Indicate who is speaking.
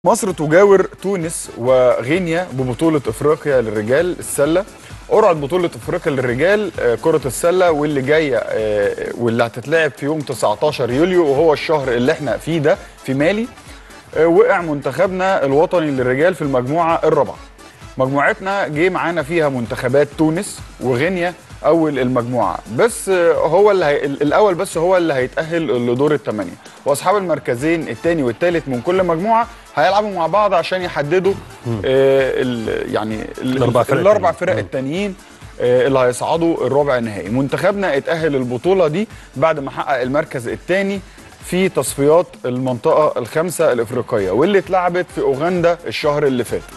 Speaker 1: مصر تجاور تونس وغينيا ببطولة افريقيا للرجال السلة قرعة بطولة افريقيا للرجال آه، كرة السلة واللي جاية آه، واللي هتتلعب في يوم 19 يوليو وهو الشهر اللي احنا فيه ده في مالي آه، وقع منتخبنا الوطني للرجال في المجموعة الرابعة مجموعتنا جه معانا فيها منتخبات تونس وغينيا اول المجموعه بس آه، هو اللي هي... الاول بس هو اللي هيتاهل لدور الثمانيه واصحاب المركزين الثاني والثالث من كل مجموعه هيلعبوا مع بعض عشان يحددوا آه ال... يعني ال...
Speaker 2: الأربع فرق
Speaker 1: الاربع
Speaker 2: التانيين.
Speaker 1: فرق التانيين آه، اللي هيصعدوا الربع النهائي منتخبنا اتاهل البطوله دي بعد ما حقق المركز الثاني في تصفيات المنطقه الخمسه الافريقيه واللي اتلعبت في اوغندا الشهر اللي فات